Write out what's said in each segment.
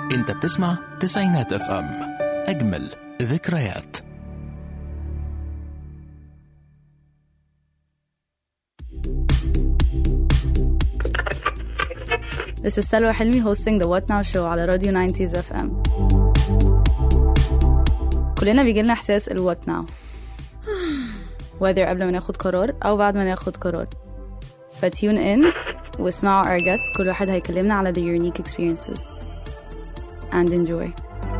انت بتسمع تسعينات اف ام اجمل ذكريات This is Salwa Hilmi hosting the What Now show على راديو 90s FM كلنا بيجي لنا احساس ال What Now whether قبل ما ناخد قرار او بعد ما ناخد قرار فتيون ان واسمعوا our guests كل واحد هيكلمنا على the unique experiences and enjoy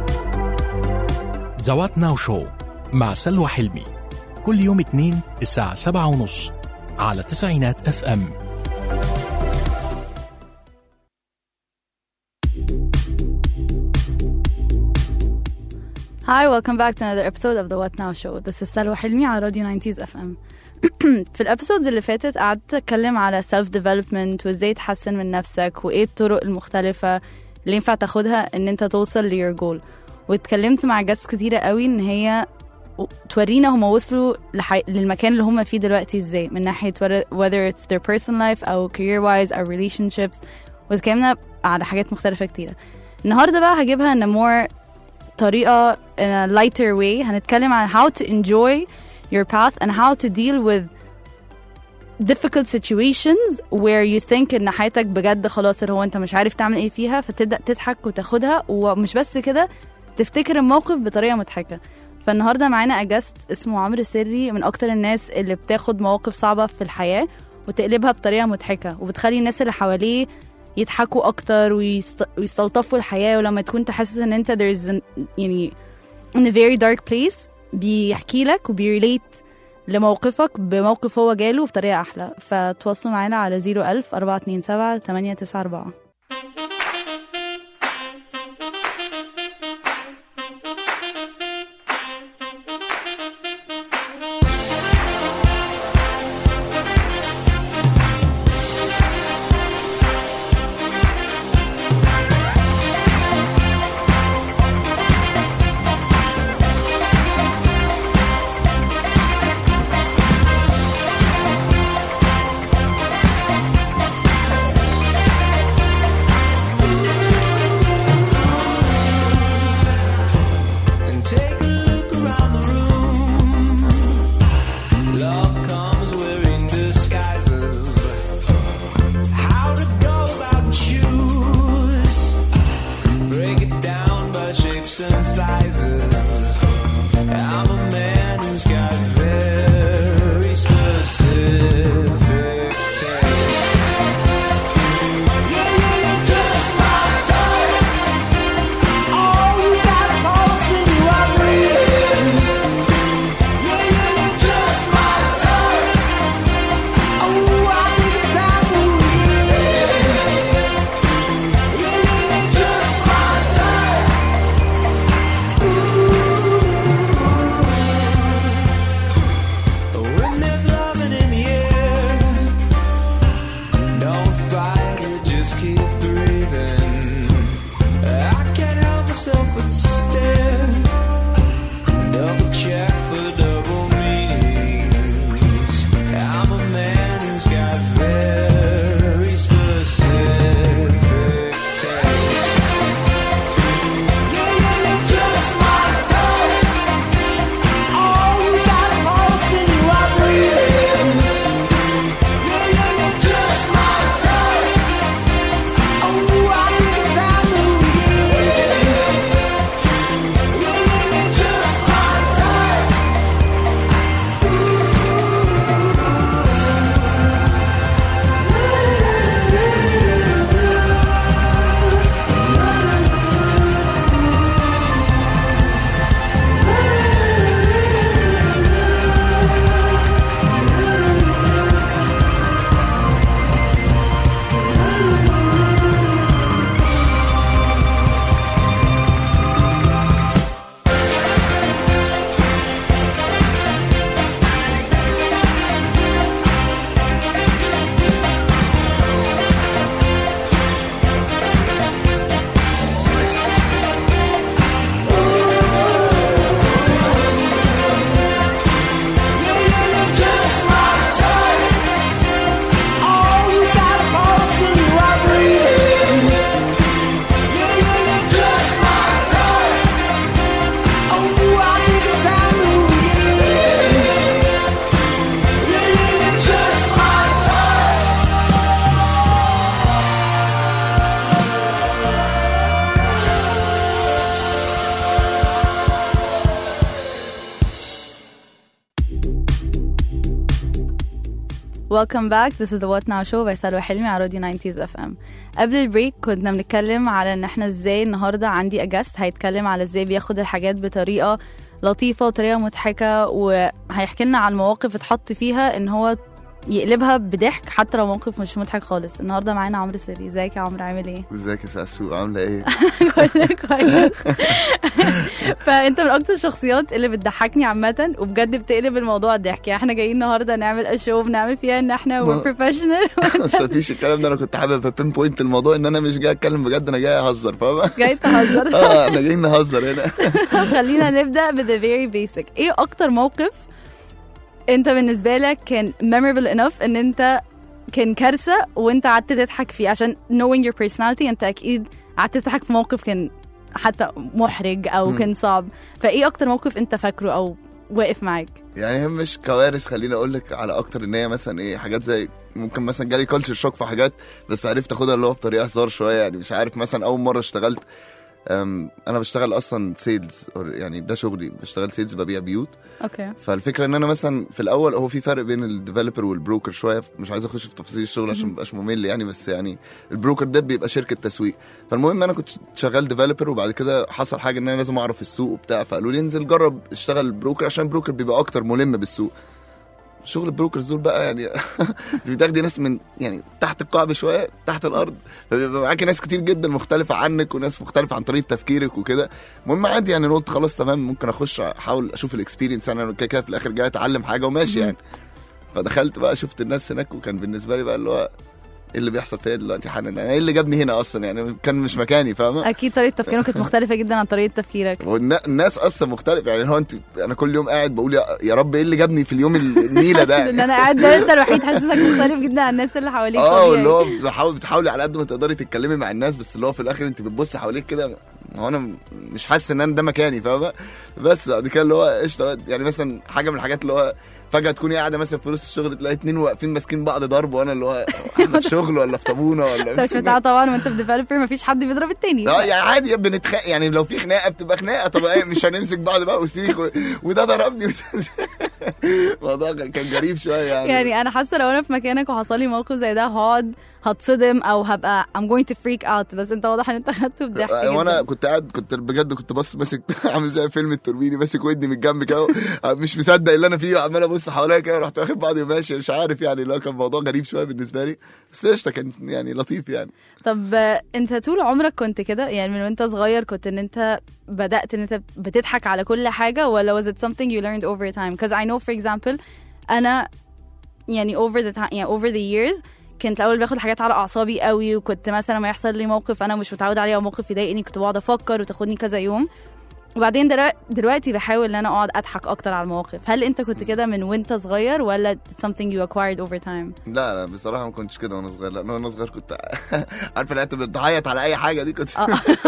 زوات ناو شو مع سلوى حلمي كل يوم اثنين الساعة سبعة ونص على تسعينات اف ام Hi, welcome back to another episode of the What Now show. This is سلوى حلمي على راديو 90s FM. في الابيسودز اللي فاتت قعدت اتكلم على self development وازاي تحسن من نفسك وايه الطرق المختلفة اللي ينفع تاخدها ان انت توصل ليور جول واتكلمت مع جاست كتيرة قوي ان هي تورينا هما وصلوا لحي... للمكان اللي هما فيه دلوقتي ازاي من ناحية whether- whether it's their personal life او career wise او relationships واتكلمنا على حاجات مختلفة كتيرة النهاردة بقى هجيبها ان more طريقة in a lighter way هنتكلم عن how to enjoy your path and how to deal with difficult situations where you think ان حياتك بجد خلاص اللي هو انت مش عارف تعمل ايه فيها فتبدأ تضحك وتاخدها ومش بس كده تفتكر الموقف بطريقة مضحكة فالنهارده معانا اجاست اسمه عمرو سري من اكتر الناس اللي بتاخد مواقف صعبة في الحياة وتقلبها بطريقة مضحكة وبتخلي الناس اللي حواليه يضحكوا اكتر ويست... ويستلطفوا الحياة ولما تكون تحسس ان انت there's an, يعني in a very dark place بيحكي لك وبيريليت لموقفك بموقف هو جاله بطريقة أحلى فتواصلوا معانا على 01000 427 894 Welcome back. This is the What Now Show by سلوى حلمي على راديو 90s اف ام. قبل البريك كنا بنتكلم على ان احنا ازاي النهارده عندي اجاست هيتكلم على ازاي بياخد الحاجات بطريقه لطيفه وطريقه مضحكه وهيحكي لنا عن مواقف اتحط فيها ان هو يقلبها بضحك حتى لو موقف مش مضحك خالص النهارده معانا عمرو سري ازيك يا عمرو عامل ايه ازيك يا ساسو عامله ايه؟ كله كويس فانت من اكتر الشخصيات اللي بتضحكني عامه وبجد بتقلب الموضوع ضحك يعني احنا جايين النهارده نعمل اشو بنعمل فيها ان احنا ما- we're professional بس مفيش الكلام ده انا كنت حابب بين بوينت الموضوع ان انا مش جاي اتكلم بجد انا جاي اهزر فاهمه؟ جاي تهزر اه احنا جايين نهزر هنا خلينا نبدا ب the very basic ايه اكتر موقف انت بالنسبه لك كان memorable enough ان انت كان كارثه وانت قعدت تضحك فيه عشان knowing your personality انت اكيد قعدت تضحك في موقف كان حتى محرج او مم. كان صعب فايه اكتر موقف انت فاكره او واقف معاك يعني هي مش كوارث خليني اقول لك على اكتر ان هي مثلا ايه حاجات زي ممكن مثلا جالي كلتشر شوك في حاجات بس عرفت اخدها اللي هو بطريقه هزار شويه يعني مش عارف مثلا اول مره اشتغلت أم، انا بشتغل اصلا سيلز يعني ده شغلي بشتغل سيلز ببيع بيوت اوكي فالفكره ان انا مثلا في الاول هو في فرق بين الديفلوبر والبروكر شويه مش عايز اخش في تفاصيل الشغل عشان مبقاش ممل يعني بس يعني البروكر ده بيبقى شركه تسويق فالمهم انا كنت شغال ديفلوبر وبعد كده حصل حاجه ان انا لازم اعرف السوق وبتاع فقالوا لي انزل جرب اشتغل بروكر عشان البروكر بيبقى اكتر ملم بالسوق شغل البروكرز دول بقى يعني انت بتاخدي ناس من يعني تحت القاع بشويه تحت الارض فبيبقى معاكي ناس كتير جدا مختلفه عنك وناس مختلفه عن طريقه تفكيرك وكده المهم عادي يعني أنا قلت خلاص تمام ممكن اخش احاول اشوف الاكسبيرينس انا كده كده في الاخر جاي اتعلم حاجه وماشي يعني فدخلت بقى شفت الناس هناك وكان بالنسبه لي بقى اللي هو ايه اللي بيحصل فيا دلوقتي حالا يعني ايه اللي جابني هنا اصلا يعني كان مش مكاني فاهمه اكيد طريقه تفكيرك كانت مختلفه جدا عن طريقه تفكيرك والنا- الناس اصلا مختلفه يعني هو انت انا كل يوم قاعد بقول يا, يا رب ايه اللي جابني في اليوم النيله ده لان انا قاعد ده انت الوحيد حاسسك مختلف جدا عن الناس اللي حواليك اه طبيعي. اللي هو بتحاول بتحاولي على قد ما تقدري تتكلمي مع الناس بس اللي هو في الاخر انت بتبصي حواليك كده ما هو انا م- مش حاسس ان انا ده مكاني فاهمه بس بعد كده اللي هو قشطه يعني مثلا حاجه من الحاجات اللي هو فجاه تكوني قاعده مثلا في نص الشغل تلاقي اتنين واقفين ماسكين بعض ضرب وانا اللي هو احنا في شغل ولا في طابونه ولا انت مش متعود طبعا وانت في ديفلوبر مفيش حد بيضرب التاني اه يعني عادي بنتخانق يعني لو في خناقه بتبقى خناقه طب ايه مش هنمسك بعض بقى وصريخ و... وده ضربني وده- الموضوع كان كان غريب شويه يعني يعني انا حاسه لو انا في مكانك وحصل لي موقف زي ده هقعد هتصدم او هبقى I'm going to freak out بس انت واضح ان انت خدته بضحك آه، وانا جدا. كنت قاعد كنت بجد كنت بص ماسك عامل زي فيلم التوربيني ماسك ودني من الجنب كده آه، مش مصدق اللي انا فيه وعمال ابص حواليا كده رحت واخد بعضي وماشي مش عارف يعني اللي هو كان موضوع غريب شويه بالنسبه لي بس قشطه كان يعني لطيف يعني طب آه، انت طول عمرك كنت كده يعني من وانت صغير كنت ان انت بدأت ان انت بتضحك على كل حاجة ولا was it something you learned over time because I know for example انا يعني over the time يعني over the years كنت الاول باخد حاجات على اعصابي قوي وكنت مثلا لما يحصل لي موقف انا مش متعود عليه او موقف يضايقني كنت بقعد افكر وتاخدني كذا يوم وبعدين دلوقتي, دلوقتي بحاول ان انا اقعد اضحك اكتر على المواقف هل انت كنت كده من وانت صغير ولا it's something you acquired over time لا لا بصراحه ما كنتش كده وانا صغير لا وانا صغير كنت عارفه اللي انت بتعيط على اي حاجه دي كنت اه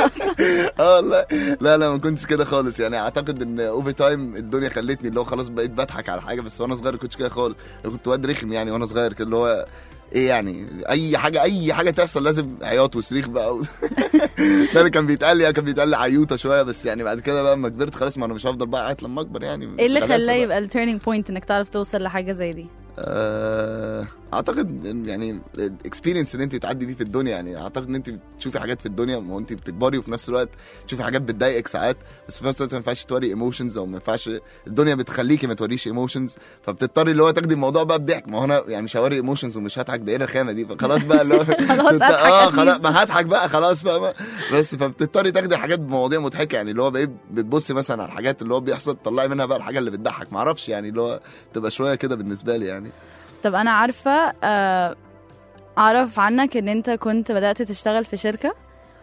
اه والله لا لا ما كنتش كده خالص يعني اعتقد ان اوفر تايم الدنيا خلتني اللي هو خلاص بقيت بضحك على حاجه بس وانا صغير ما كنتش كده خالص انا كنت واد رخم يعني وانا صغير كده اللي هو ايه يعني اي حاجه اي حاجه تحصل لازم عياط وصريخ بقى و... ده اللي كان بيتقال لي كان بيتقال لي عيوطه شويه بس يعني بعد كده بقى لما كبرت خلاص ما انا مش هفضل بقى اعيط لما اكبر يعني ايه اللي غلاسة خلاه بقى. يبقى التيرنينج بوينت انك تعرف توصل لحاجه زي دي آه، اعتقد إن يعني الاكسبيرينس اللي انت تعدي بيه في الدنيا يعني اعتقد ان انت بتشوفي حاجات في الدنيا وانت بتكبري وفي نفس الوقت تشوفي حاجات بتضايقك ساعات بس في نفس الوقت ما ينفعش توري ايموشنز او ما ينفعش الدنيا بتخليكي ما توريش ايموشنز فبتضطري اللي هو تاخدي الموضوع بقى بضحك ما هو انا يعني مش هوري ايموشنز ومش هضحك ده ايه الرخامه دي فخلاص بقى اللي هو خلاص تت- أضحك اه at خلاص least. ما هضحك بقى خلاص فاهمه بس فبتضطري تاخدي حاجات بمواضيع مضحكه يعني اللي هو بقيت بتبصي مثلا على الحاجات اللي هو بيحصل تطلعي منها بقى الحاجه اللي بتضحك ما اعرفش يعني اللي هو تبقى شويه كده بالنسبه لي يعني طب انا عارفه آه، اعرف عنك ان انت كنت بدات تشتغل في شركه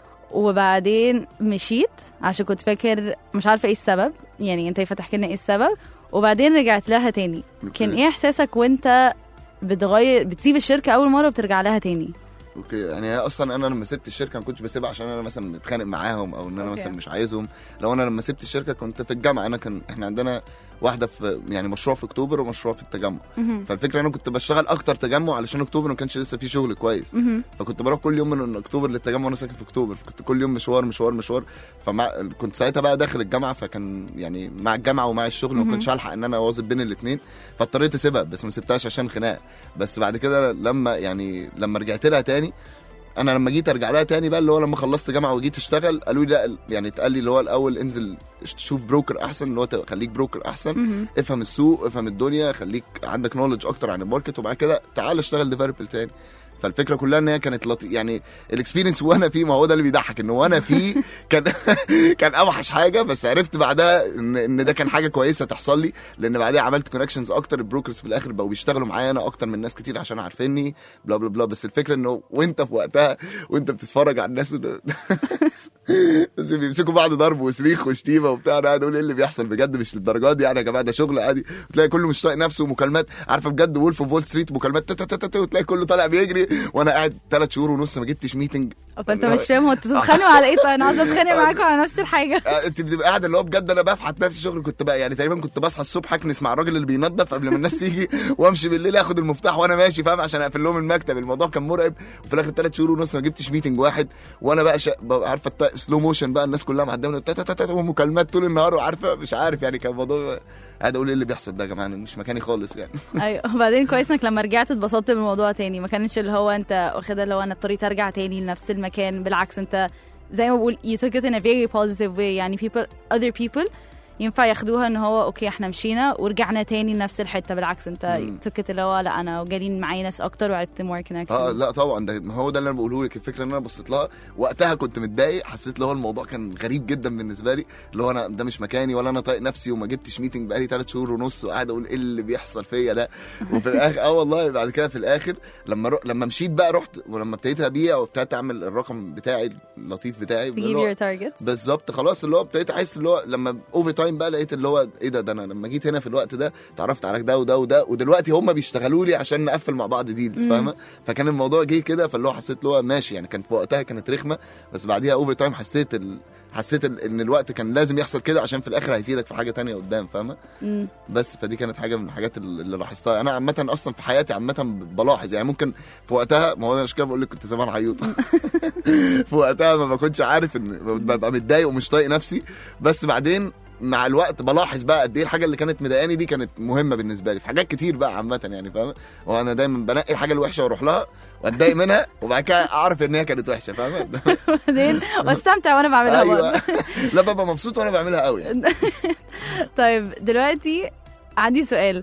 وبعدين مشيت عشان كنت فاكر مش عارفه ايه السبب يعني انت ينفع تحكي لنا ايه السبب وبعدين رجعت لها تاني كان ايه احساسك وانت بتغير بتسيب الشركه اول مره وبترجع لها تاني اوكي يعني هي اصلا انا لما سبت الشركه ما كنتش بسيبها عشان انا مثلا متخانق معاهم او ان انا أوكي. مثلا مش عايزهم لو انا لما سبت الشركه كنت في الجامعه انا كان احنا عندنا واحده في يعني مشروع في اكتوبر ومشروع في التجمع مهم. فالفكره انا كنت بشتغل اكتر تجمع علشان اكتوبر ما كانش لسه في شغل كويس مهم. فكنت بروح كل يوم من اكتوبر للتجمع وانا ساكن في اكتوبر فكنت كل يوم مشوار مشوار مشوار فمع كنت ساعتها بقى داخل الجامعه فكان يعني مع الجامعه ومع الشغل ما مهم. كنتش هلحق ان انا اواظب بين الاثنين فاضطريت اسيبها بس ما سبتهاش عشان خناقه بس بعد كده لما يعني لما رجعت لها تاني انا لما جيت ارجع لها تاني بقى اللي هو لما خلصت جامعه وجيت اشتغل قالوا لي لا يعني اتقال لي اللي هو الاول انزل شوف بروكر احسن اللي هو تبقى- خليك بروكر احسن مهم. افهم السوق افهم الدنيا خليك عندك نولج اكتر عن الماركت وبعد كده تعال اشتغل ديفلوبر تاني فالفكره كلها ان هي كانت لطي... يعني الاكسبيرينس وانا فيه ما هو ده اللي بيضحك ان وانا فيه كان كان اوحش حاجه بس عرفت بعدها ان ان ده كان حاجه كويسه تحصل لي لان بعدها عملت كونكشنز اكتر البروكرز في الاخر بقوا بيشتغلوا معايا انا اكتر من ناس كتير عشان عارفيني بلا بلا بلا بس الفكره انه وانت في وقتها وانت بتتفرج على الناس وده- بس بيمسكوا بعض ضرب وصريخ وشتيمه وبتاع انا قاعد اقول ايه اللي بيحصل بجد مش للدرجات دي يعني يا جماعه ده شغل عادي وتلاقي كله مش طايق نفسه ومكالمات عارفه بجد وولف اوف وول ستريت مكالمات تا- تا- تا- تا- تا، وتلاقي كله طالع بيجري وانا قاعد ثلاث شهور ونص ما جبتش ميتنج فانت مش فاهم هو انتوا بتتخانقوا على ايه طيب انا عايزه اتخانق معاكم على نفس الحاجه آه، انت بتبقى قاعد اللي هو بجد انا بفحت نفسي شغل كنت بقى يعني تقريبا كنت بصحى الصبح اكنس مع الراجل اللي بينظف قبل ما الناس تيجي وامشي بالليل اخد المفتاح وانا ماشي فاهم عشان اقفل لهم المكتب الموضوع كان مرعب وفي الاخر ثلاث شهور ونص ما جبتش ميتنج واحد وانا بقى شا... بقى عارفه الت... سلو موشن بقى الناس كلها معديه من تا- تا- تا- تا- ومكالمات طول النهار وعارفه مش عارف يعني كان الموضوع قاعد اقول ايه اللي بيحصل ده يا جماعه أنا مش مكاني خالص يعني ايوه وبعدين كويس انك لما رجعت اتبسطت بالموضوع تاني ما كانش اللي هو انت واخدها اللي هو انا اضطريت ارجع تاني لنفس المكان بالعكس انت زي ما بقول you took it in a very positive way يعني people other people ينفع ياخدوها ان هو اوكي احنا مشينا ورجعنا تاني لنفس الحته بالعكس انت مم. took it اللي هو لا انا جالين معايا ناس اكتر وعرفت more connection اه لا طبعا ده ما هو ده اللي انا بقوله لك الفكره ان انا بصيت لها وقتها كنت متضايق حسيت اللي هو الموضوع كان غريب جدا بالنسبه لي اللي هو انا ده مش مكاني ولا انا طايق نفسي وما جبتش ميتنج بقالي ثلاث شهور ونص وقاعد اقول ايه اللي بيحصل فيا ده وفي الاخر اه والله بعد كده في الاخر لما رو... لما مشيت بقى رحت ولما ابتديت ابيع وابتديت اعمل الرقم بتاعي اللطيف بتاعي اللي تجيب هو- your targets بالظبط خلاص اللي هو ابتديت احس اللي هو لما اوفر تايم بقى لقيت اللي هو ايه ده ده انا لما جيت هنا في الوقت ده اتعرفت على ده وده وده ودلوقتي هم بيشتغلوا لي عشان نقفل مع بعض ديلز مم. فاهمه فكان الموضوع جه كده فاللي هو حسيت اللي هو ماشي يعني كان في وقتها كانت رخمه بس بعديها اوفر تايم حسيت ال... حسيت ال- ان الوقت كان لازم يحصل كده عشان في الاخر هيفيدك في حاجه تانية قدام فاهمه مم. بس فدي كانت حاجه من الحاجات اللي اللي لاحظتها انا عامه اصلا في حياتي عامه بلاحظ يعني ممكن في وقتها ما هو انا مش كده بقول لك كنت زمان عيوط في وقتها ما بكونش عارف ان ببقى متضايق ومش طايق نفسي بس بعدين مع الوقت بلاحظ بقى قد ايه الحاجه اللي كانت مضايقاني دي كانت مهمه بالنسبه لي في حاجات كتير بقى عامه يعني فاهمه وانا دايما بنقي الحاجه الوحشه واروح لها واتضايق منها وبعد كده اعرف ان هي كانت وحشه فاهمه بعدين واستمتع وانا بعملها برضه. ايوه لا ببقى مبسوط وانا بعملها قوي يعني طيب دلوقتي عندي سؤال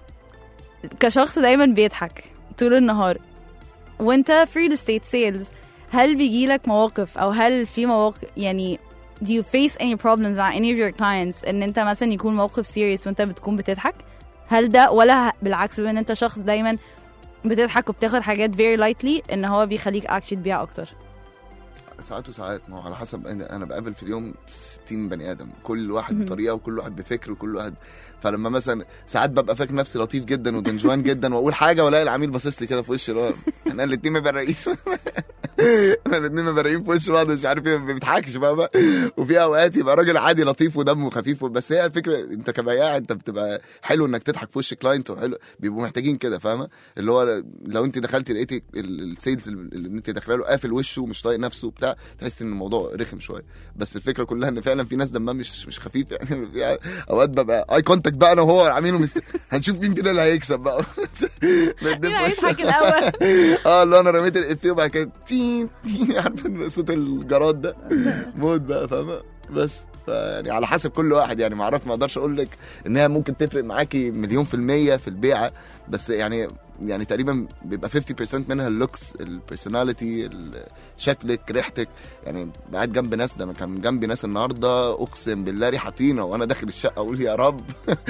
كشخص دايما بيضحك طول النهار وانت في ريل استيت سيلز هل بيجي لك مواقف او هل في مواقف يعني do you face any problems مع any of your clients ان انت مثلا يكون موقف serious وانت بتكون بتضحك هل ده ولا ه- بالعكس بما ان انت شخص دايما بتضحك وبتاخد حاجات very lightly ان هو بيخليك اكشلي تبيع اكتر ساعات وساعات ما هو على حسب انا أنا بقابل في اليوم 60 بني ادم كل واحد مهم. بطريقه وكل واحد بفكر وكل واحد فلما مثلا ساعات ببقى فاكر نفسي لطيف جدا ودنجوان جدا واقول حاجه والاقي العميل باصص لي كده في وشي اللي هو احنا الاثنين مبرقين احنا الاثنين مبرقين في وش بعض مش عارف ايه ما بيضحكش بقى, بقى وفي اوقات يبقى راجل عادي لطيف ودمه خفيف بس هي الفكره انت كبياع انت بتبقى حلو انك تضحك في وش كلاينت وحلو بيبقوا محتاجين كده فاهمه اللي هو لو انت دخلتي لقيتي ال- السيلز اللي انت داخله له قافل وشه ومش طايق نفسه وبتاع تحس ان الموضوع رخم شويه بس الفكره كلها ان فعلا في ناس دمها مش مش خفيف يعني في اوقات ببقى اي كونتاكت بقى انا وهو عاملينه مست... هنشوف مين فينا اللي هيكسب بقى ندب مين وش. هيضحك الأول؟ اه اللي هو انا رميت الافيه وبعد كده تين تين عارف صوت الجراد ده موت بقى فاهمه بس فيعني على حسب كل واحد يعني ما اعرف ما اقدرش اقول لك ان هي ممكن تفرق معاكي مليون في المية في البيعه بس يعني يعني تقريبا بيبقى 50% منها اللوكس البيرسوناليتي شكلك ريحتك يعني قاعد جنب ناس ده انا كان جنبي ناس النهارده اقسم بالله ريحه طينه وانا داخل الشقه اقول يا رب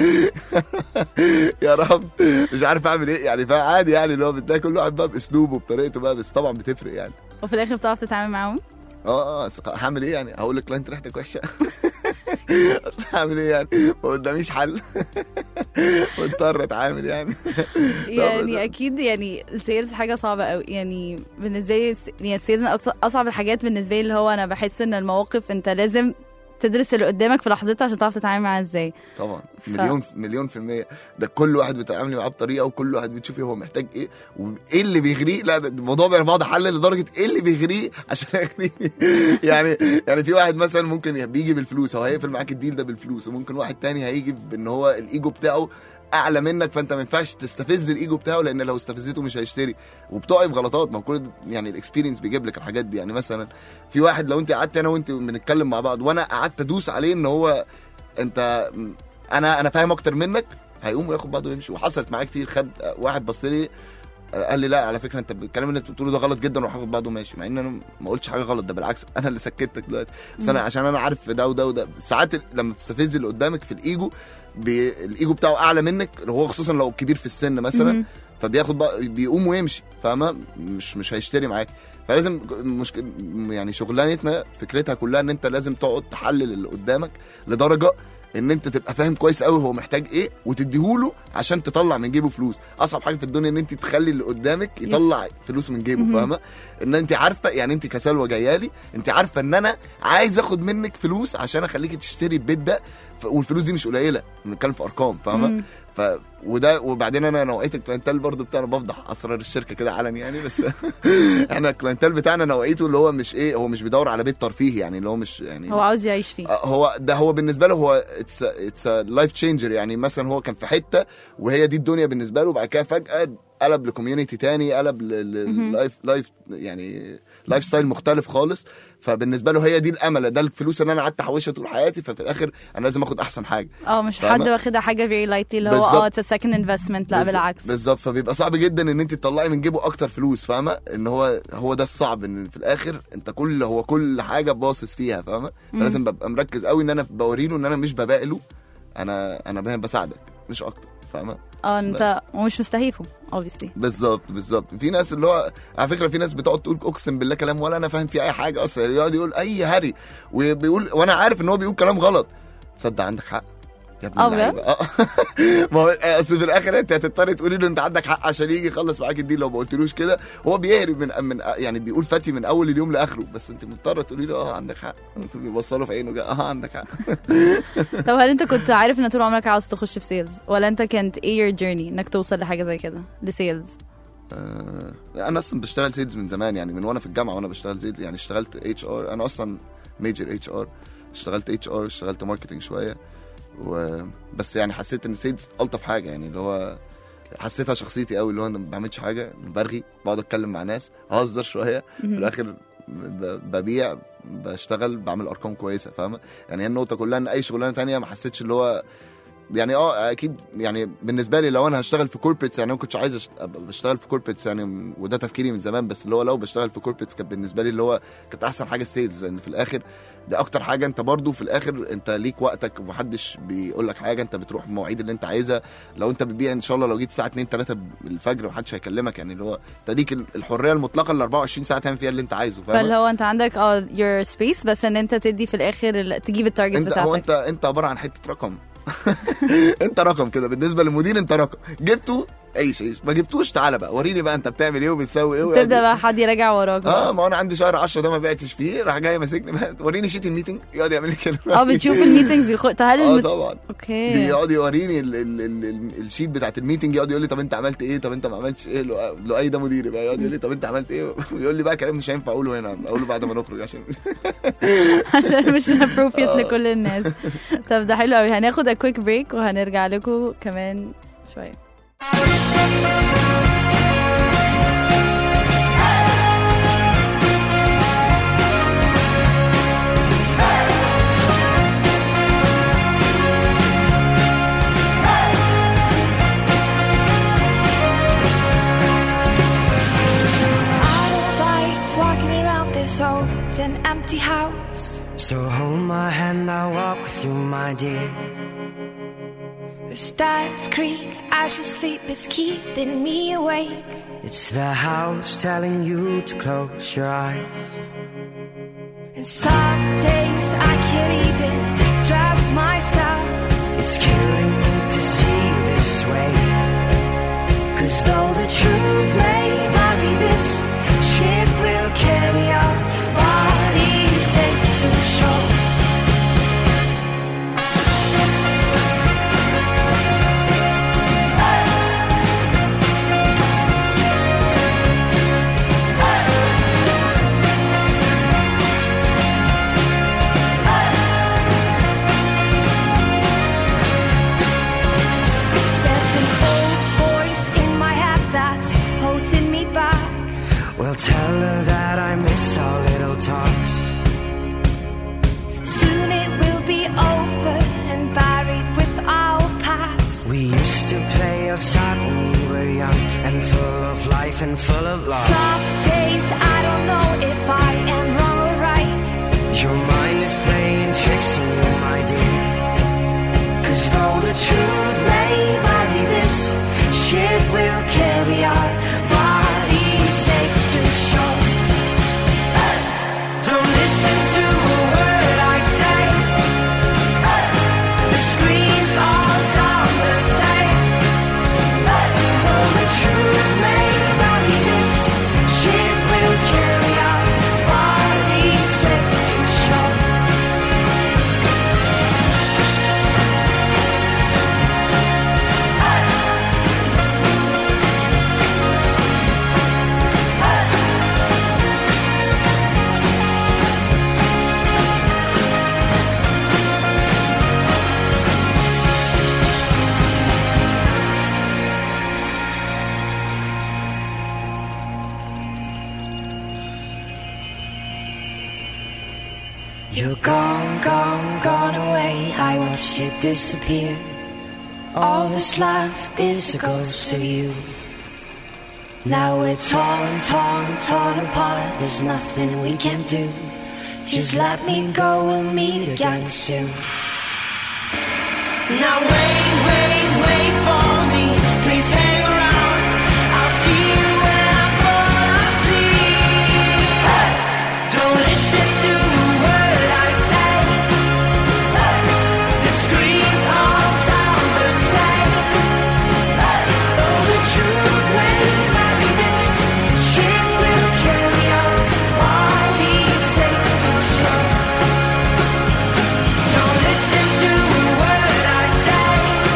يا رب مش عارف اعمل ايه يعني فعادي يعني اللي هو بتلاقي كل واحد بقى باسلوبه بطريقته بقى بس طبعا بتفرق يعني وفي الاخر بتعرف تتعامل معاهم اه اه أصل هعمل ايه يعني هقول لكلاينت ريحتك وحشه بس هعمل ايه يعني ما قداميش حل مضطر اتعامل يعني يعني اكيد يعني السيلز حاجه صعبه قوي يعني بالنسبه لي الس- يعني السيلز من أكتر- اصعب الحاجات بالنسبه لي اللي هو انا بحس ان المواقف انت لازم تدرس اللي قدامك في لحظتها عشان تعرف تتعامل معاه ازاي طبعا ف- مليون مليون في المية ده كل واحد بتتعاملي معاه بطريقة وكل واحد بتشوفي هو محتاج ايه وايه اللي بيغريه لا ده الموضوع بقى بعض حل لدرجة ايه اللي بيغريه عشان يغريه يعني يعني في واحد مثلا ممكن بيجي بالفلوس هو هيقفل معاك الديل ده بالفلوس وممكن واحد تاني هيجي بان هو الايجو بتاعه اعلى منك فانت ما ينفعش تستفز الايجو بتاعه لان لو استفزته مش هيشتري وبتقعي بغلطات ما هو كل يعني الاكسبيرينس بيجيب لك الحاجات دي يعني مثلا في واحد لو انت قعدت انا وانت بنتكلم مع بعض وانا قعدت ادوس عليه ان هو انت انا انا فاهم اكتر منك هيقوم وياخد بعضه ويمشي وحصلت معايا كتير خد واحد بص لي قال لي لا على فكره انت الكلام اللي انت بتقوله ده غلط جدا وراح اخد بعضه وماشي مع ان انا ما قلتش حاجه غلط ده بالعكس انا اللي سكتك دلوقتي بس انا عشان انا عارف ده وده وده ساعات لما بتستفز اللي قدامك في الايجو بي... الايجو بتاعه اعلى منك هو خصوصا لو كبير في السن مثلا مهم. فبياخد بقى بيقوم ويمشي فاهمه مش مش هيشتري معاك فلازم مشكله يعني شغلانتنا فكرتها كلها ان انت لازم تقعد تحلل اللي قدامك لدرجه ان انت تبقى فاهم كويس قوي هو محتاج ايه وتديهوله عشان تطلع من جيبه فلوس اصعب حاجه في الدنيا ان انت تخلي اللي قدامك يطلع فلوس من جيبه مهم. فاهمه ان انت عارفه يعني انت كسلوى جايه لي انت عارفه ان انا عايز اخد منك فلوس عشان اخليكي تشتري البيت ده ف- والفلوس دي مش قليله بنتكلم في ارقام فاهمه مم. ف وده وبعدين انا نوعيه الكلاينتال برضو بتاعنا بفضح اسرار الشركه كده علني يعني بس احنا الكلاينتال بتاعنا نوعيته اللي هو مش ايه هو مش بيدور على بيت ترفيهي يعني اللي هو مش يعني هو عاوز يعيش فيه آه، هو ده هو بالنسبه له هو اتس اتس لايف تشينجر يعني مثلا هو كان في حته وهي دي الدنيا بالنسبه له وبعد كده فجاه قلب لكوميونتي تاني قلب مهم. لايف لايف يعني لايف ستايل مختلف خالص فبالنسبه له هي دي الامل ده الفلوس اللي انا قعدت احوشها طول حياتي ففي الاخر انا لازم اخد احسن حاجه اه مش فاهمة؟ حد واخدها حاجه فيري لايتلي اللي هو بالظبط. اه اتس سكند انفستمنت لا بالظبط- بالعكس بالظبط فبيبقى صعب جدا ان انت تطلعي من جيبه اكتر فلوس فاهمه ان هو هو ده الصعب ان في الاخر انت كل هو كل حاجه باصص فيها فاهمه فلازم ببقى مركز قوي ان انا بوري له ان انا مش بباقله انا انا بساعدك مش اكتر فاهمه اه انت ومش مستهيفه obviously بالظبط بالظبط في ناس اللي هو على فكره في ناس بتقعد تقول اقسم بالله كلام ولا انا فاهم فيه اي حاجه اصلا يقعد يقول اي هري وبيقول وانا عارف ان هو بيقول كلام غلط تصدق عندك حق يا ابن اه اللعيبة. اه ما هو اصل في الاخر انت هتضطري تقولي له انت عندك حق عشان يجي يخلص معاك الديل لو ما قلتلوش كده هو بيهرب من من يعني بيقول فتي من اول اليوم لاخره بس انت مضطره تقولي له اه عندك حق انت بيبصله في عينه كده، اه عندك حق طب هل انت كنت عارف ان طول عمرك عاوز تخش في سيلز ولا انت كانت ايه your journey انك توصل لحاجه زي كده لسيلز آه، انا اصلا بشتغل سيلز من زمان يعني من وانا في الجامعه وانا بشتغل سيلز يعني اشتغلت اتش ار انا اصلا ميجر اتش ار اشتغلت اتش ار اشتغلت ماركتنج شويه و... بس يعني حسيت ان سيلز الطف حاجه يعني اللي هو حسيتها شخصيتي قوي اللي هو انا ما بعملش حاجه برغي بقعد اتكلم مع ناس اهزر شويه في الاخر ب- ببيع بشتغل بعمل ارقام كويسه فاهمه يعني هي النقطه كلها ان اي شغلانه تانية ما حسيتش اللي هو يعني اه اكيد يعني بالنسبه لي لو انا هشتغل في كوربريتس يعني انا ما كنتش عايز أشت- ابقى بشتغل في كوربريتس يعني وده تفكيري من زمان بس اللي هو لو بشتغل في كوربريتس كان بالنسبه لي اللي هو كانت احسن حاجه السيلز لان في الاخر ده اكتر حاجه انت برضو في الاخر انت ليك وقتك ومحدش بيقول لك حاجه انت بتروح المواعيد اللي انت عايزها لو انت بتبيع ان شاء الله لو جيت الساعه 2 3 الفجر محدش هيكلمك يعني اللي هو انت ليك الحريه المطلقه ال 24 ساعه تعمل فيها اللي انت عايزه فاهم فاللي هو انت عندك اه your space بس ان انت تدي في الاخر ال- تجيب التارجت انت هو بتاعتك انت انت عباره عن حته رقم انت رقم كده بالنسبه للمدير انت رقم جبته عيش عيش ما جبتوش تعالى بقى وريني بقى انت بتعمل ايه وبتسوي ايه ويقعد تبدا بقى حد يراجع وراك بقى. اه ما هو انا عندي شهر 10 ده ما بعتش فيه راح جاي ماسكني بقى وريني شيت الميتنج يقعد يعمل لي كده اه بتشوف الميتنجز بيخ... هل اه الم... طبعا اوكي بيقعد يوريني ال ال ال ال الشيت بتاعت الميتنج يقعد يقول لي طب انت عملت ايه طب انت ما عملتش ايه لو لو اي ده مديري بقى يقعد يقول لي طب انت عملت ايه ويقول لي بقى كلام مش هينفع اقوله هنا اقوله بعد ما نخرج عشان عشان مش appropriate لكل الناس طب ده حلو قوي هناخد a quick break وهنرجع لكم كمان شويه I don't like walking around this old and empty house. So hold my hand, I'll walk with you, my dear. The stars creak as you sleep, it's keeping me awake. It's the house telling you to close your eyes. And some days I can't even trust myself. It's killing me to see you this way. Cause though the truth may vary, this ship will carry our bodies safe to shore. There's an old voice in my head that's holding me back. Well, tell her that I miss our little talks. Soon it will be over and buried with our past. We used to play outside when we were young and full of life and full of love. Some days I don't know if I am wrong or right. Your mind is playing tricks on you, my dear. Cause though the truth may vary, this ship will carry our bodies safe to shore. Don't listen to a word I say. The screams all sound the same. Though the truth may vary, this ship will carry our bodies safe to shore. You're gone, gone, gone away. I watched you disappear. All that's left is a ghost of you. Now we're torn, torn, torn apart. There's nothing we can do. Just let me go, we'll meet again soon. Now wait, wait, wait for me. Please hang around. I'll see you when I fall asleep. Don't listen to a word I say. The screams all sound the same. Though the truth may vary, this ship will carry our bodies safe to shore. Don't listen to a word I say.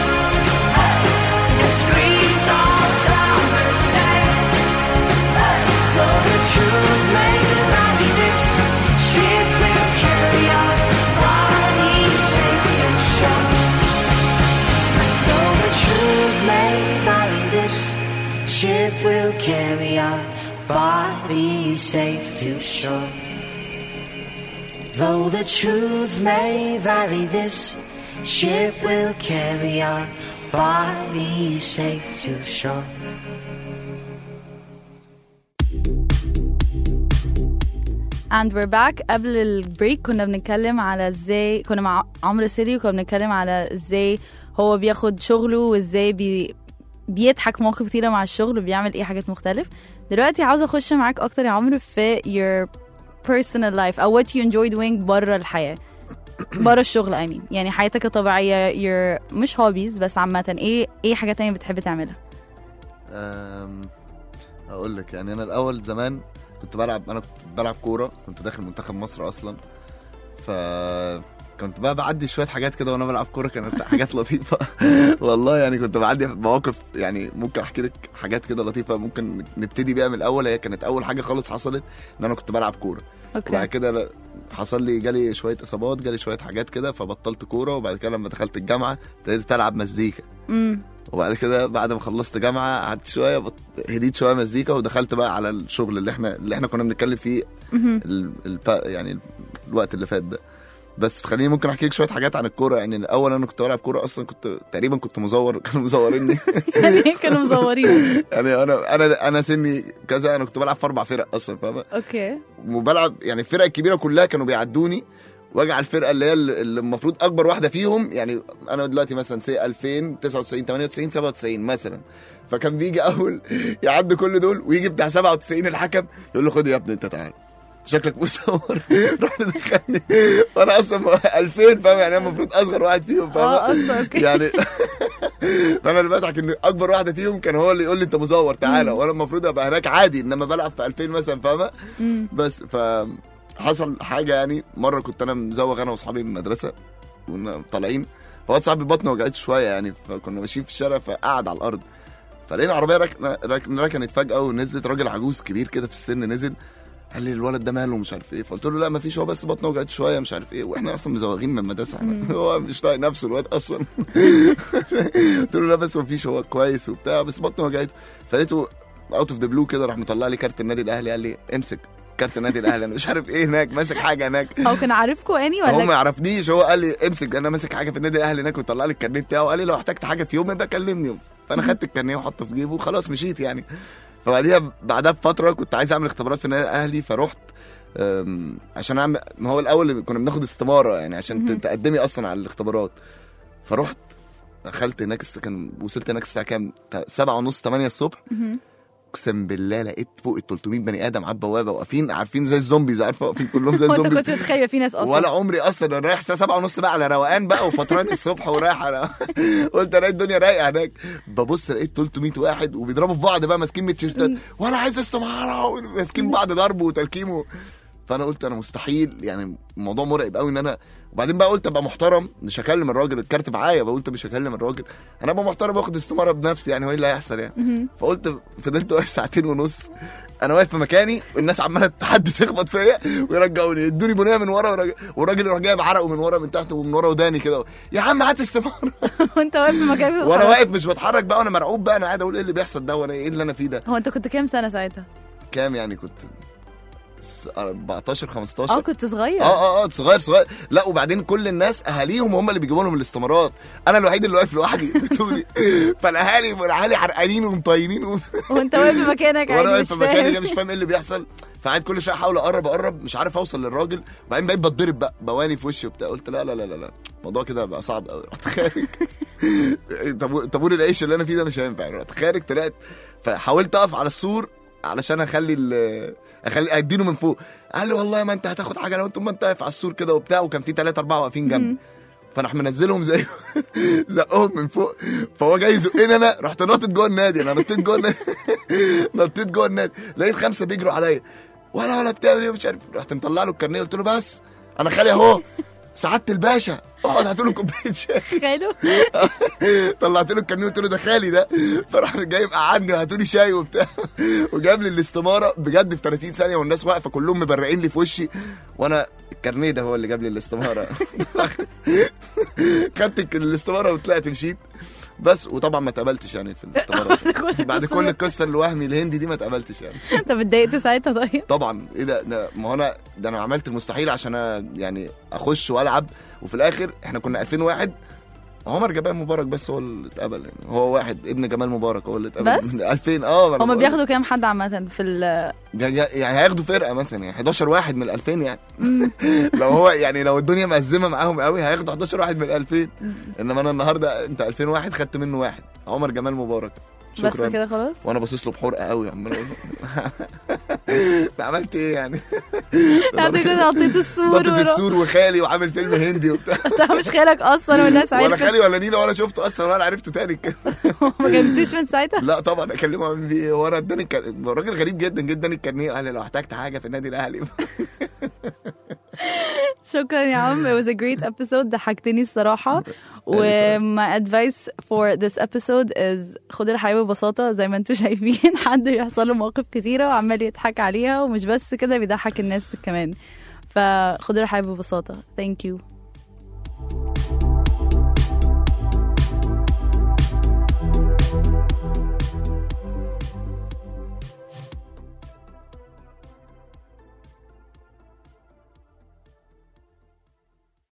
The screams all sound the same. Though the truth may vary, this ship will carry our bodies safe to shore. Though the truth may vary, this ship will carry our bodies safe to shore. Though the truth may vary, this ship will carry our bodies safe to shore. and we're back قبل البريك كنا بنتكلم على ازاي كنا مع عمرو سيري وكنا بنتكلم على ازاي هو بياخد شغله وازاي بي بيضحك مواقف كتيرة مع الشغل وبيعمل ايه حاجات مختلف دلوقتي عاوزة اخش معاك اكتر يا عمرو في your personal life او what you enjoy doing بره الحياة بره الشغل I mean يعني حياتك الطبيعية your مش هوبيز بس عامة ايه ايه حاجات تانية بتحب تعملها أم، اقول لك يعني انا الاول زمان كنت بلعب انا كنت بلعب كوره كنت داخل منتخب مصر اصلا ف كنت بقى بعدي شويه حاجات كده وانا بلعب كوره كانت حاجات لطيفه والله يعني كنت بعدي مواقف يعني ممكن احكي لك حاجات كده لطيفه ممكن نبتدي بيها من الاول هي كانت اول حاجه خالص حصلت ان انا كنت بلعب كوره وبعد اوكي كده لا- حصل لي جالي شويه اصابات جالي شويه حاجات كده فبطلت كوره وبعد كده لما دخلت الجامعه ابتديت العب مزيكا امم وبعد كده بعد ما خلصت جامعه قعدت شويه بط... هديت شويه مزيكا ودخلت بقى على الشغل اللي احنا اللي احنا كنا بنتكلم فيه ال... ال... يعني الوقت اللي فات ده بس خليني ممكن احكي لك شويه حاجات عن الكوره يعني الاول انا كنت بلعب كوره اصلا كنت تقريبا كنت مزور كانوا مزوريني يعني ايه كانوا مزورين يعني انا انا انا سني كذا انا كنت بلعب في اربع فرق اصلا فاهمه اوكي وبلعب يعني الفرق الكبيره كلها كانوا بيعدوني واجي على الفرقه اللي هي اللي المفروض اكبر واحده فيهم يعني انا دلوقتي مثلا سي 2000 99 98 97 مثلا فكان بيجي اول يعدي كل دول ويجي بتاع 97 الحكم يقول له خد يا ابني انت تعال شكلك مصور راح مدخلني وانا اصلا 2000 فاهم يعني انا المفروض اصغر واحد فيهم اه فاهم اصلا اوكي يعني فانا اللي بضحك ان اكبر واحده فيهم كان هو اللي يقول لي انت مزور تعالى وانا المفروض ابقى هناك عادي انما بلعب في 2000 مثلا فاهمه بس ف حصل حاجه يعني مره كنت انا مزوغ انا واصحابي من المدرسه كنا طالعين فواد صاحبي بطنه وجعته شويه يعني فكنا ماشيين في الشارع فقعد على الارض فلقينا عربيه ركنه ركن ركنت فجاه ونزلت راجل عجوز كبير كده في السن نزل قال لي الولد ده ماله مش عارف ايه فقلت له لا ما فيش هو بس بطنه وجعته شويه مش عارف ايه واحنا اصلا مزوغين من المدرسه احنا هو مش طايق نفسه الواد اصلا قلت له لا بس ما فيش هو كويس وبتاع بس بطنه وجعته فلقيته اوت اوف ذا بلو كده راح مطلع لي كارت النادي الاهلي قال لي امسك كارت النادي الاهلي انا مش عارف ايه هناك ماسك حاجه هناك هو كان عارفكوا يعني هو ما ولا يعرفنيش هو قال لي امسك انا ماسك حاجه في النادي الاهلي هناك وطلع لي الكارنيه بتاعه وقال لي لو احتجت حاجه في يوم يبقى كلمني فانا خدت الكارنيه وحطه في جيبه وخلاص مشيت يعني فبعديها بعدها بفتره كنت عايز اعمل اختبارات في النادي الاهلي فرحت أم، عشان اعمل ما هو الاول كنا بناخد استماره يعني عشان ت- تقدمي اصلا على الاختبارات فرحت دخلت هناك الس- كان وصلت هناك الساعه كام؟ تا- سبعة ونص 8 الصبح اقسم بالله لقيت فوق ال 300 بني ادم على البوابه واقفين عارفين زي الزومبيز عارفه واقفين كلهم زي هو انت الزومبيز كنت متخيل في ناس اصلا ولا عمري اصلا انا رايح الساعه 7 ونص بقى على روقان بقى وفطران الصبح ورايح على قلت الاقي الدنيا رايقه هناك ببص لقيت 300 واحد وبيضربوا في بعض بقى ماسكين من تيشيرتات وانا عايز استماره ماسكين بعض ضرب وتلكيم و... فانا قلت انا مستحيل يعني الموضوع مرعب قوي ان انا وبعدين بقى قلت ابقى محترم مش هكلم الراجل الكارت معايا بقى قلت مش هكلم الراجل انا ابقى محترم واخد استماره بنفسي يعني هو ايه اللي هيحصل يعني فقلت فضلت واقف ساعتين ونص انا واقف في مكاني والناس عماله حد تخبط فيا ويرجعوني يدوني بنيه من ورا ورج- والراجل يروح جايب عرقه من ورا من تحت ومن ورا وداني كده يا عم هات استماره وانت واقف في مكانك وانا واقف مش بتحرك بقى وانا مرعوب بقى انا قاعد اقول ايه اللي بيحصل ده وانا ايه اللي انا فيه ده هو انت كنت كام سنه ساعتها؟ كام يعني كنت س- 14 15 اه كنت صغير اه اه اه صغير صغير لا وبعدين كل الناس اهاليهم هم اللي بيجيبوا لهم الاستمارات انا الوحيد اللي واقف لوحدي بتقولي فالاهالي الاهالي حرقانين ومطينين و... وانت واقف في مكانك وانا عادي واقف مش في مكاني ده فاهم مش فاهم ايه اللي بيحصل فقعد كل شويه احاول اقرب اقرب مش عارف اوصل للراجل وبعدين بقيت بتضرب بقى بواني في وشي وبتاع قلت لا لا لا لا لا الموضوع كده بقى صعب قوي رحت خارج طابور طابور العيش اللي انا فيه ده مش هينفع رحت خارج طلعت فحاولت اقف على السور علشان اخلي ال اخلي اديله من فوق قال لي والله ما انت هتاخد حاجه لو انت ما انت واقف على السور كده وبتاع وكان في ثلاثه اربعه واقفين جنبي فانا راح منزلهم زي زقهم من فوق فهو جاي يزقني انا رحت ناطط جوه النادي انا نطيت جوه النادي نطيت جوه النادي لقيت خمسه بيجروا عليا ولا ولا بتعمل ايه مش عارف رحت مطلع له الكارنيه قلت له بس انا خالي اهو سعاده الباشا اقعد هات له كوبايه شاي خاله طلعت له الكارنيه قلت له ده خالي ده فراح جاي مقعدني وهاتوا لي شاي وبتاع وجاب لي الاستماره بجد في 30 ثانيه والناس واقفه كلهم مبرقين لي في وشي وانا الكارنيه ده هو اللي جاب لي الاستماره خدت الك- الاستماره وطلعت مشيت بس وطبعا ما اتقبلتش يعني في الاختبارات بعد كل القصه الوهمي الهندي دي ما اتقبلتش يعني طب اتضايقت ساعتها طيب طبعا ايه ده, ده ما هو انا ده انا عملت المستحيل عشان انا يعني اخش والعب وفي الاخر احنا كنا 2001 عمر جمال مبارك بس هو اللي اتقبل يعني هو واحد ابن جمال مبارك هو اللي اتقبل بس؟ 2000 اه ما أنا هما بقول بياخدوا كام حد عامة في ال لك. يعني هياخدوا فرقه مثلا يعني 11 واحد من ال 2000 يعني لو هو يعني لو الدنيا مأزمه معاهم قوي هياخدوا 11 واحد من ال 2000 انما انا النهارده انت 2000 واحد خدت منه واحد عمر جمال مبارك بس شكرا كده خلاص وانا باصص له بحرقه قوي عمال اقول ده عملت ايه يعني يعني كده نطيت السور نطت ورا- السور وخالي وعامل فيلم هندي وبتاع انت مش خالك اصلا والناس ولا عرفت خالي ولا نينا ولا شفته اصلا ولا عرفته تاني كده ما كلمتوش من ساعتها لا طبعا اكلمه عن في ايه هو انا اداني الك- الراجل غريب جدا جدا الكارنيه قال لي لو احتجت حاجه في النادي الاهلي شكرا يا عم it was a great episode ضحكتني الصراحة و my advice for this episode is خد الحياة ببساطة زي ما انتم شايفين حد بيحصل له مواقف كتيرة وعمال يضحك عليها ومش بس كده بيضحك الناس كمان فخد الحياة ببساطة thank you